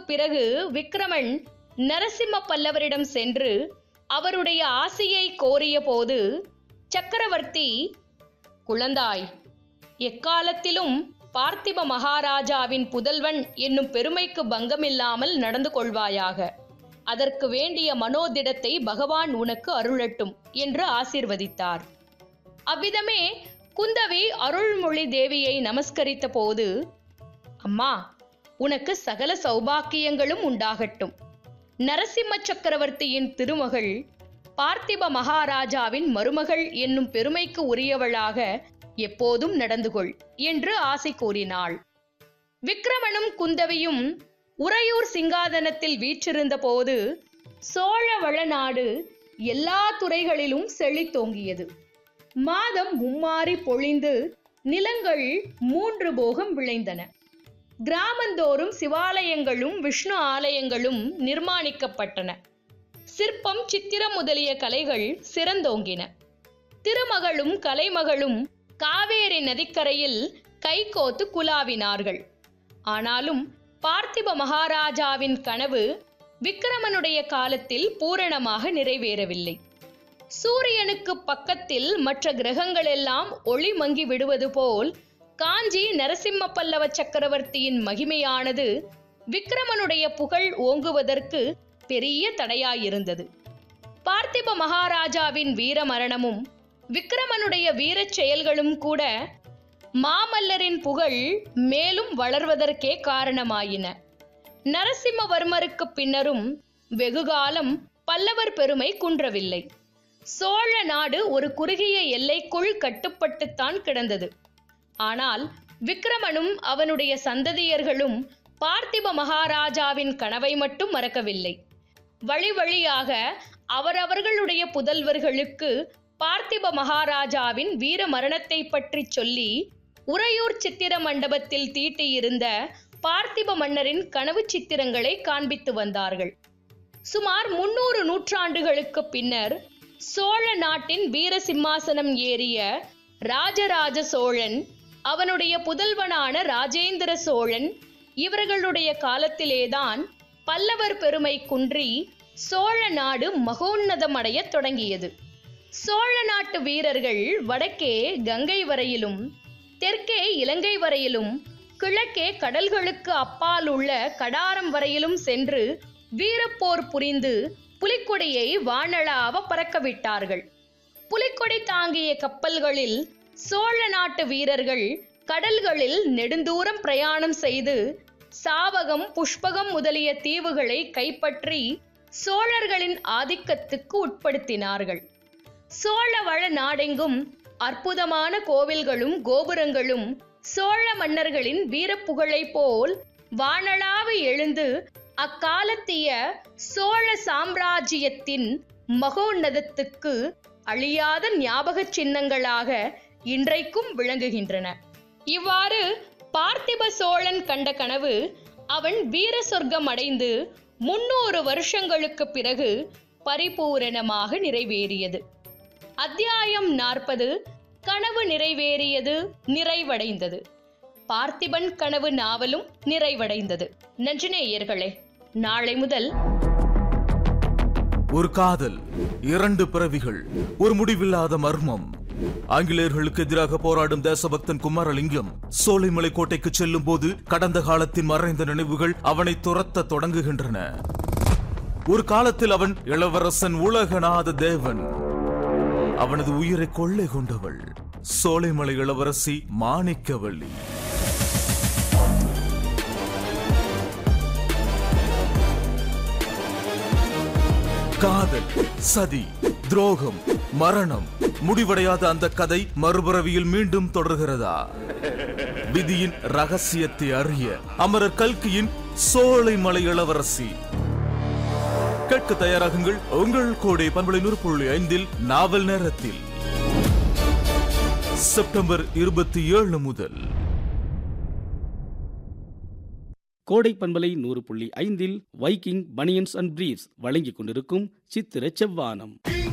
பிறகு விக்ரமன் நரசிம்ம பல்லவரிடம் சென்று அவருடைய ஆசையை கோரிய போது சக்கரவர்த்தி குழந்தாய் எக்காலத்திலும் பார்த்திப மகாராஜாவின் புதல்வன் என்னும் பெருமைக்கு பங்கமில்லாமல் நடந்து கொள்வாயாக அதற்கு வேண்டிய மனோதிடத்தை பகவான் உனக்கு அருளட்டும் என்று ஆசீர்வதித்தார் அவ்விதமே குந்தவி அருள்மொழி தேவியை நமஸ்கரித்த போது அம்மா உனக்கு சகல சௌபாக்கியங்களும் உண்டாகட்டும் நரசிம்ம சக்கரவர்த்தியின் திருமகள் பார்த்திப மகாராஜாவின் மருமகள் என்னும் பெருமைக்கு உரியவளாக எப்போதும் நடந்து கொள் என்று ஆசை கூறினாள் விக்ரமனும் குந்தவியும் உறையூர் சிங்காதனத்தில் வீற்றிருந்த போது சோழ வளநாடு எல்லா துறைகளிலும் செழித்தோங்கியது மாதம் மும்மாறி பொழிந்து நிலங்கள் மூன்று போகம் விளைந்தன கிராமந்தோறும் சிவாலயங்களும் விஷ்ணு ஆலயங்களும் நிர்மாணிக்கப்பட்டன சிற்பம் சித்திரம் முதலிய கலைகள் சிறந்தோங்கின திருமகளும் கலைமகளும் காவேரி நதிக்கரையில் கைகோத்து குலாவினார்கள் ஆனாலும் பார்த்திப மகாராஜாவின் கனவு விக்கிரமனுடைய காலத்தில் பூரணமாக நிறைவேறவில்லை சூரியனுக்கு பக்கத்தில் மற்ற கிரகங்கள் எல்லாம் ஒளி மங்கி விடுவது போல் காஞ்சி நரசிம்ம பல்லவ சக்கரவர்த்தியின் மகிமையானது விக்கிரமனுடைய புகழ் ஓங்குவதற்கு பெரிய தடையாயிருந்தது பார்த்திப மகாராஜாவின் வீர மரணமும் விக்கிரமனுடைய வீரச் செயல்களும் கூட மாமல்லரின் புகழ் மேலும் வளர்வதற்கே காரணமாயின நரசிம்மவர்மருக்கு பின்னரும் வெகுகாலம் பல்லவர் பெருமை குன்றவில்லை சோழ நாடு ஒரு குறுகிய எல்லைக்குள் கட்டுப்பட்டுத்தான் கிடந்தது ஆனால் விக்கிரமனும் அவனுடைய சந்ததியர்களும் பார்த்திப மகாராஜாவின் கனவை மட்டும் மறக்கவில்லை வழி வழியாக அவரவர்களுடைய புதல்வர்களுக்கு பார்த்திப மகாராஜாவின் வீர மரணத்தை பற்றி சொல்லி உறையூர் சித்திர மண்டபத்தில் தீட்டியிருந்த பார்த்திப மன்னரின் கனவு சித்திரங்களை காண்பித்து வந்தார்கள் சுமார் முன்னூறு நூற்றாண்டுகளுக்கு பின்னர் சோழ நாட்டின் வீர சிம்மாசனம் ஏறிய ராஜராஜ சோழன் அவனுடைய புதல்வனான ராஜேந்திர சோழன் இவர்களுடைய காலத்திலேதான் பல்லவர் பெருமை குன்றி சோழ நாடு மகோன்னதமடைய தொடங்கியது சோழ நாட்டு வீரர்கள் வடக்கே கங்கை வரையிலும் தெற்கே இலங்கை வரையிலும் கிழக்கே கடல்களுக்கு அப்பால் உள்ள கடாரம் வரையிலும் சென்று வீரப்போர் புரிந்து புலிக்கொடியை வானளாவ பறக்கவிட்டார்கள் புலிக்கொடி தாங்கிய கப்பல்களில் சோழ நாட்டு வீரர்கள் கடல்களில் நெடுந்தூரம் பிரயாணம் செய்து சாவகம் புஷ்பகம் முதலிய தீவுகளை கைப்பற்றி சோழர்களின் ஆதிக்கத்துக்கு உட்படுத்தினார்கள் சோழ வள நாடெங்கும் அற்புதமான கோவில்களும் கோபுரங்களும் சோழ மன்னர்களின் வீரப்புகழை போல் வானளாவு எழுந்து அக்காலத்திய சோழ சாம்ராஜ்யத்தின் மகோன்னதத்துக்கு அழியாத ஞாபக சின்னங்களாக இன்றைக்கும் விளங்குகின்றன இவ்வாறு பார்த்திப சோழன் கண்ட கனவு அவன் வீர சொர்க்கம் அடைந்து முன்னூறு வருஷங்களுக்கு பிறகு பரிபூரணமாக நிறைவேறியது அத்தியாயம் நாற்பது கனவு நிறைவேறியது நிறைவடைந்தது பார்த்திபன் கனவு நாவலும் நிறைவடைந்தது நன்றினேயர்களே நாளை முதல் ஒரு காதல் இரண்டு பிறவிகள் ஒரு முடிவில்லாத மர்மம் ஆங்கிலேயர்களுக்கு எதிராக போராடும் தேசபக்தன் குமாரலிங்கம் சோலைமலை கோட்டைக்கு செல்லும் போது கடந்த காலத்தின் மறைந்த நினைவுகள் அவனை துரத்த தொடங்குகின்றன ஒரு காலத்தில் அவன் இளவரசன் உலகநாத தேவன் அவனது உயிரை கொள்ளை கொண்டவள் சோலைமலை இளவரசி மாணிக்கவள்ளி காதல் சதி துரோகம் மரணம் முடிவடையாத அந்த கதை மறுபிறவியில் மீண்டும் தொடர்கிறதா விதியின் ரகசியத்தை அறிய அமரர் கல்கியின் சோலைமலை இளவரசி கேட்க தயாராகுங்கள் உங்கள் கோடை பண்பலை நூறு புள்ளி ஐந்தில் நாவல் நேரத்தில் செப்டம்பர் இருபத்தி ஏழு முதல் கோடை பண்பலை நூறு புள்ளி ஐந்தில் வைக்கிங் பனியன்ஸ் அண்ட் பிரீவ்ஸ் வழங்கிக் கொண்டிருக்கும் சித்திர செவ்வானம்